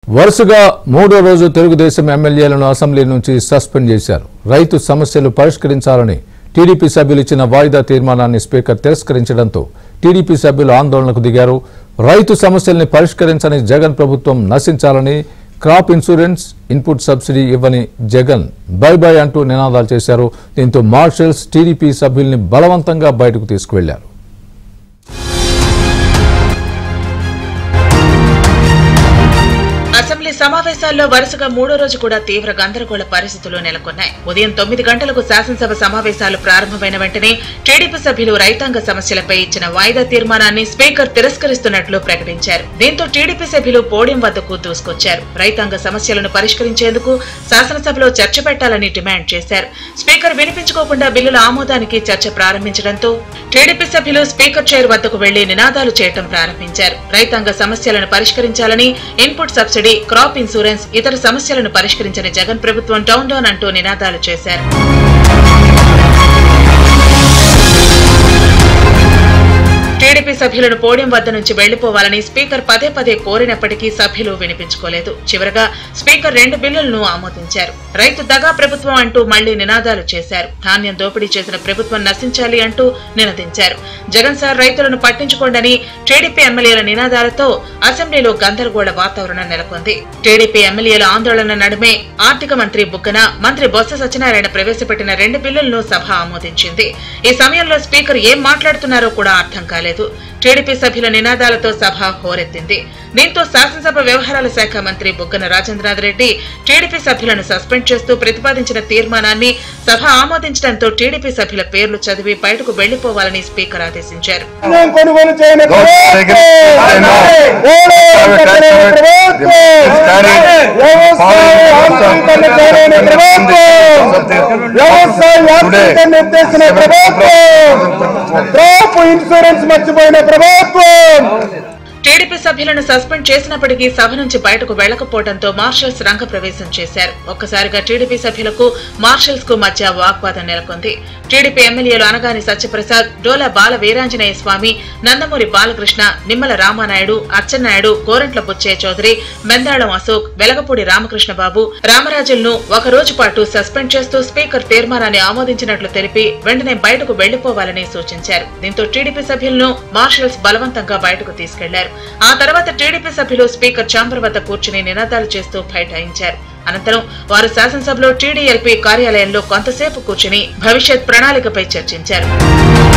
వరుసగా మూడో రోజు తెలుగుదేశం ఎమ్మెల్యేలను అసెంబ్లీ నుంచి సస్పెండ్ చేశారు రైతు సమస్యలు పరిష్కరించాలని టీడీపీ సభ్యులు ఇచ్చిన వాయిదా తీర్మానాన్ని స్పీకర్ తిరస్కరించడంతో టీడీపీ సభ్యులు ఆందోళనకు దిగారు రైతు సమస్యల్ని పరిష్కరించని జగన్ ప్రభుత్వం నశించాలని క్రాప్ ఇన్సూరెన్స్ ఇన్పుట్ సబ్సిడీ ఇవ్వని జగన్ బై బై అంటూ నినాదాలు చేశారు దీంతో మార్షల్స్ టీడీపీ సభ్యుల్ని బలవంతంగా బయటకు తీసుకువెళ్లారు అసెంబ్లీ సమావేశాల్లో వరుసగా మూడో రోజు కూడా తీవ్ర గందరగోళ పరిస్థితులు నెలకొన్నాయి ఉదయం తొమ్మిది గంటలకు శాసనసభ సమావేశాలు ప్రారంభమైన వెంటనే టీడీపీ సభ్యులు రైతాంగ సమస్యలపై ఇచ్చిన వాయిదా తీర్మానాన్ని స్పీకర్ తిరస్కరిస్తున్నట్లు ప్రకటించారు దీంతో టీడీపీ సభ్యులు పోడియం వద్దకు దూసుకొచ్చారు రైతాంగ సమస్యలను పరిష్కరించేందుకు శాసనసభలో చర్చ పెట్టాలని డిమాండ్ చేశారు స్పీకర్ వినిపించుకోకుండా బిల్లుల ఆమోదానికి చర్చ ప్రారంభించడంతో టీడీపీ సభ్యులు స్పీకర్ చైర్ వద్దకు వెళ్లి నినాదాలు చేయటం ప్రారంభించారు రైతాంగ సమస్యలను పరిష్కరించాలని ఇన్పుట్ సబ్సిడీ క్రాప్ ఇన్సూరెన్స్ ఇతర సమస్యలను పరిష్కరించని జగన్ ప్రభుత్వం డౌన్ డౌన్ అంటూ నినాదాలు చేశారు టీడీపీ సభ్యులను పోడియం వద్ద నుంచి వెళ్లిపోవాలని స్పీకర్ పదే పదే కోరినప్పటికీ సభ్యులు వినిపించుకోలేదు చివరగా స్పీకర్ రెండు బిల్లులను ఆమోదించారు రైతు దగా ప్రభుత్వం అంటూ మళ్లీ నినాదాలు చేశారు ధాన్యం దోపిడీ చేసిన ప్రభుత్వం నశించాలి అంటూ నినదించారు జగన్ సార్ రైతులను పట్టించుకోండని టీడీపీ ఎమ్మెల్యేల నినాదాలతో అసెంబ్లీలో గందరగోళ వాతావరణం నెలకొంది టీడీపీ ఎమ్మెల్యేల ఆందోళన నడుమే ఆర్థిక మంత్రి బుగ్గన మంత్రి బొత్స సత్యనారాయణ ప్రవేశపెట్టిన రెండు బిల్లులను సభ ఆమోదించింది ఈ సమయంలో స్పీకర్ ఏం మాట్లాడుతున్నారో కూడా అర్థం కాలేదు టీడీపీ సభ్యుల నినాదాలతో సభ హోరెత్తింది దీంతో శాసనసభ వ్యవహారాల శాఖ మంత్రి బుగ్గన రాజేంద్రనాథ్ రెడ్డి టీడీపీ సభ్యులను సస్పెండ్ చేస్తూ ప్రతిపాదించిన తీర్మానాన్ని సభ ఆమోదించడంతో టీడీపీ సభ్యుల పేర్లు చదివి బయటకు వెళ్లిపోవాలని స్పీకర్ ఆదేశించారు ధాన్యం కొనుగోలు చేయని వ్యవసాయ యాంత్రీకరణ ఎత్తేసిన ప్రభుత్వం క్రాప్ ఇన్సూరెన్స్ మర్చిపోయిన ప్రభుత్వం టీడీపీ సభ్యులను సస్పెండ్ చేసినప్పటికీ సభ నుంచి బయటకు వెళ్లకపోవడంతో మార్షల్స్ రంగ ప్రవేశం చేశారు ఒక్కసారిగా టీడీపీ సభ్యులకు మార్షల్స్ కు మధ్య వాగ్వాదం నెలకొంది టీడీపీ ఎమ్మెల్యేలు అనగాని సత్యప్రసాద్ డోలా బాల వీరాంజనేయ స్వామి నందమూరి బాలకృష్ణ నిమ్మల రామానాయుడు అచ్చెన్నాయుడు గోరంట్ల బుచ్చయ్య చౌదరి మెందాళం అశోక్ వెలగపూడి రామకృష్ణ బాబు రామరాజులను ఒక రోజు పాటు సస్పెండ్ చేస్తూ స్పీకర్ తీర్మానాన్ని ఆమోదించినట్లు తెలిపి వెంటనే బయటకు వెళ్లిపోవాలని సూచించారు దీంతో టీడీపీ సభ్యులను మార్షల్స్ బలవంతంగా బయటకు తీసుకెళ్లారు ఆ తర్వాత టీడీపీ సభ్యులు స్పీకర్ చాంబర్ వద్ద కూర్చుని నినాదాలు చేస్తూ బైఠాయించారు అనంతరం వారు శాసనసభలో టీడీఎల్పీ కార్యాలయంలో కొంతసేపు కూర్చుని భవిష్యత్ ప్రణాళికపై చర్చించారు